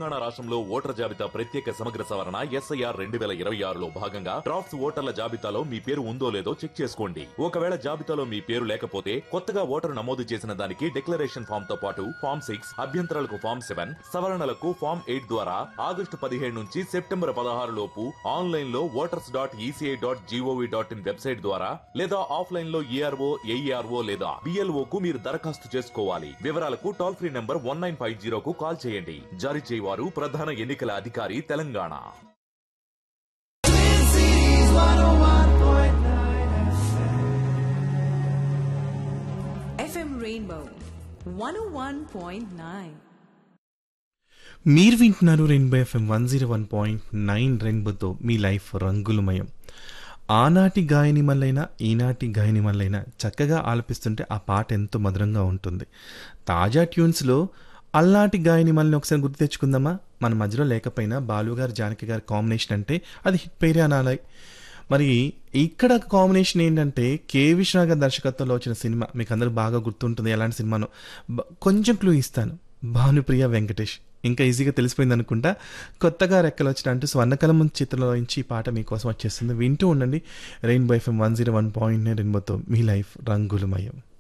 తెలంగాణ రాష్ట్రంలో ఓటర్ జాబితా ప్రత్యేక సమగ్ర సవరణ ఎస్ఐఆర్ రెండు వేల ఇరవై ఆరులో భాగంగా డ్రాఫ్ట్స్ ఓటర్ల జాబితాలో మీ పేరు ఉందో లేదో చెక్ చేసుకోండి ఒకవేళ జాబితాలో మీ పేరు లేకపోతే కొత్తగా ఓటరు నమోదు చేసిన దానికి డిక్లరేషన్ ఫామ్ తో పాటు ఫామ్ సిక్స్ అభ్యంతరాలకు ఫామ్ సెవెన్ సవరణలకు ఫామ్ ఎయిట్ ద్వారా ఆగస్టు పదిహేడు నుంచి సెప్టెంబర్ పదహారు లోపు ఆన్లైన్ లో voters dot ECI dot GOV dot in website ద్వారా లేదా ఆఫ్లైన్ లో ఈఆర్ఓ ఏఈఆర్ఓ లేదా బిఎల్ఓ కు మీరు దరఖాస్తు చేసుకోవాలి వివరాలకు toll free number one nine five జీరోకు కాల్ చేయండి జారీ చేయవారు ప్రధాన ఎన్నికల అధికారి తెలంగాణ FM Rainbow 101.9. మీరు వింటున్నారు Rainbow FM one zero one point nine రెయిన్బోతో మీ లైఫ్ రంగులమయం ఆనాటి గాయని మల్లైనా ఈనాటి గాయని మల్లైనా చక్కగా ఆలపిస్తుంటే ఆ పాట ఎంతో మధురంగా ఉంటుంది తాజా ట్యూన్స్లో అల్లాటి గాయని మల్ని ఒకసారి గుర్తు తెచ్చుకుందామా మన మధ్యలో లేకపోయినా బాలుగారు జానకి గారి కాంబినేషన్ అంటే అది హిట్ పేరే అనాలి మరి ఇక్కడ కాంబినేషన్ ఏంటంటే కే విశ్వనాథ్ గారి దర్శకత్వంలో వచ్చిన సినిమా మీకు అందరూ బాగా గుర్తుంటుంది ఎలాంటి సినిమానో బ- కొంచెం క్లూ ఇస్తాను భానుప్రియ వెంకటేష్ ఇంకా ఈజీగా తెలిసిపోయింది అనుకుంటా కొత్తగా రెక్కలు వచ్చిన అంటూ స్వర్ణకలం చిత్రంలో నుంచి ఈ పాట మీకోసం వచ్చేస్తుంది వింటూ ఉండండి Rainbow FM one zero one point రెయిన్బోతో మీ లైఫ్ రంగులమయం